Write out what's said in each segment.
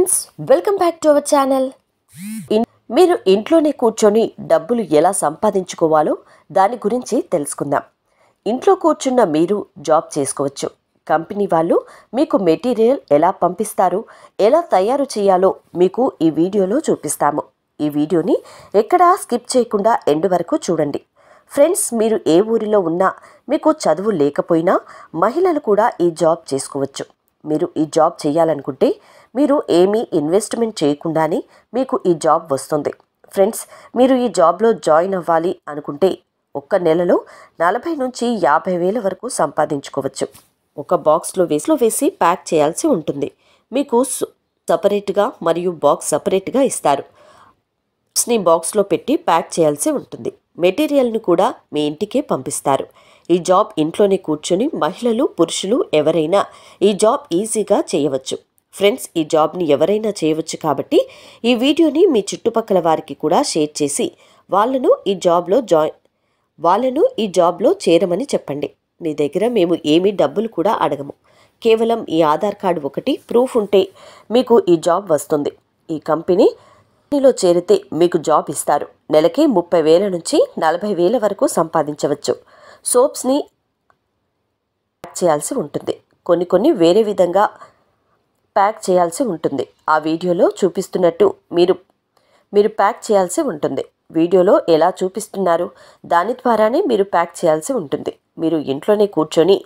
friends welcome back to our channel మీరు ఇంట్లోనే కూర్చొని డబ్బులు ఎలా సంపాదించుకోవాలో దాని గురించి తెలుసుకుందాం ఇంట్లో కూర్చున్న మీరు జాబ్ చేసుకోవచ్చు కంపెనీ వాళ్ళు మీకు మెటీరియల్ ఎలా పంపిస్తారు ఎలా తయారు చేయాలో మీకు ఈ వీడియోలో చూపిస్తాము ఈ వీడియోని ఎక్కడా స్కిప్ చేయకుండా ఎండ్ వరకు చూడండి ఫ్రెండ్స్ మీరు ఏ ఊరిలో ఉన్నా మీకు చదువు లేకపోయినా మహిళలు కూడా ఈ జాబ్ చేసుకోవచ్చు మీరు ఈ జాబ్ చేయాలనుకుంటే మీరు ఏమీ ఇన్వెస్ట్మెంట్ చేయకుండానే మీకు ఈ జాబ్ వస్తుంది ఫ్రెండ్స్ మీరు ఈ జాబ్లో జాయిన్ అవ్వాలి అనుకుంటే ఒక్క నెలలో నలభై నుంచి యాభై వేల వరకు సంపాదించుకోవచ్చు ఒక బాక్స్లో వేసిలో వేసి ప్యాక్ చేయాల్సి ఉంటుంది మీకు సు- సపరేట్గా మరియు బాక్స్ సపరేట్గా ఇస్తారు ని బాక్స్లో పెట్టి ప్యాక్ చేయాల్సి ఉంటుంది మెటీరియల్ని కూడా మీ ఇంటికే పంపిస్తారు ఈ జాబ్ ఇంట్లోనే కూర్చొని మహిళలు పురుషులు ఎవరైనా ఈ జాబ్ ఈజీగా చేయవచ్చు ఫ్రెండ్స్ ఈ జాబ్ని ఎవరైనా చేయవచ్చు కాబట్టి ఈ వీడియోని మీ చుట్టుపక్కల వారికి కూడా షేర్ చేసి వాళ్ళను ఈ జాబ్లో జాయిన్ వాళ్ళను ఈ జాబ్లో చేరమని చెప్పండి మీ దగ్గర మేము ఏమీ డబ్బులు కూడా అడగము కేవలం ఈ ఆధార్ కార్డు ఒకటి ప్రూఫ్ ఉంటే మీకు ఈ జాబ్ వస్తుంది ఈ కంపెనీ కంపెనీలో చేరితే మీకు జాబ్ ఇస్తారు నెలకి ముప్పై వేల నుంచి నలభై వేల వరకు సంపాదించవచ్చు సోప్స్ని ప్యాక్ చేయాల్సి ఉంటుంది కొన్ని కొన్ని వేరే విధంగా ప్యాక్ చేయాల్సి ఉంటుంది ఆ వీడియోలో చూపిస్తున్నట్టు మీరు మీరు ప్యాక్ చేయాల్సి ఉంటుంది వీడియోలో ఎలా చూపిస్తున్నారు దాని ద్వారానే మీరు ప్యాక్ చేయాల్సి ఉంటుంది మీరు ఇంట్లోనే కూర్చొని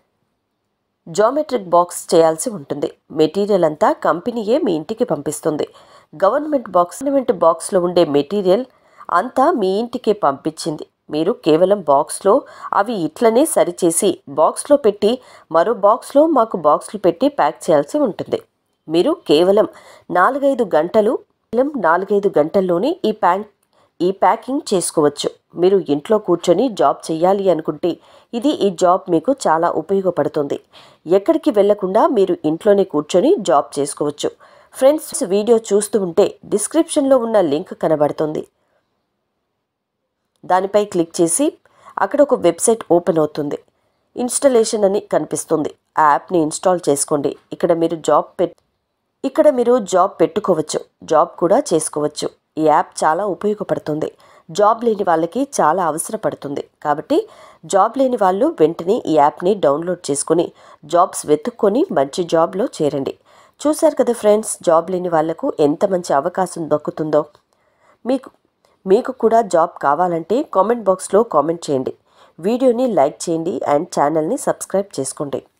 జామెట్రిక్ బాక్స్ చేయాల్సి ఉంటుంది మెటీరియల్ అంతా కంపెనీయే మీ ఇంటికి పంపిస్తుంది గవర్నమెంట్ బాక్స్ గవర్నమెంట్ బాక్స్లో ఉండే మెటీరియల్ అంతా మీ ఇంటికే పంపించింది మీరు కేవలం బాక్స్లో అవి ఇట్లనే సరిచేసి బాక్స్లో పెట్టి మరో బాక్స్లో మాకు బాక్స్లు పెట్టి ప్యాక్ చేయాల్సి ఉంటుంది మీరు కేవలం నాలుగైదు గంటలు కేవలం నాలుగైదు గంటల్లోనే ఈ ప్యాక్ ఈ ప్యాకింగ్ చేసుకోవచ్చు మీరు ఇంట్లో కూర్చొని జాబ్ చేయాలి అనుకుంటే ఇది ఈ జాబ్ మీకు చాలా ఉపయోగపడుతుంది ఎక్కడికి వెళ్లకుండా మీరు ఇంట్లోనే కూర్చొని జాబ్ చేసుకోవచ్చు ఫ్రెండ్స్ వీడియో చూస్తూ ఉంటే డిస్క్రిప్షన్లో ఉన్న లింక్ కనబడుతుంది దానిపై క్లిక్ చేసి అక్కడ ఒక వెబ్సైట్ ఓపెన్ అవుతుంది ఇన్స్టలేషన్ అని కనిపిస్తుంది ఆ యాప్ని ఇన్స్టాల్ చేసుకోండి ఇక్కడ మీరు జాబ్ పెట్ ఇక్కడ మీరు జాబ్ పెట్టుకోవచ్చు జాబ్ కూడా చేసుకోవచ్చు ఈ యాప్ చాలా ఉపయోగపడుతుంది జాబ్ లేని వాళ్ళకి చాలా అవసరపడుతుంది కాబట్టి జాబ్ లేని వాళ్ళు వెంటనే ఈ యాప్ని డౌన్లోడ్ చేసుకుని జాబ్స్ వెతుక్కొని మంచి జాబ్లో చేరండి చూశారు కదా ఫ్రెండ్స్ జాబ్ లేని వాళ్లకు ఎంత మంచి అవకాశం దక్కుతుందో మీకు మీకు కూడా జాబ్ కావాలంటే కామెంట్ బాక్స్లో కామెంట్ చేయండి వీడియోని లైక్ చేయండి అండ్ ఛానల్ని సబ్స్క్రైబ్ చేసుకోండి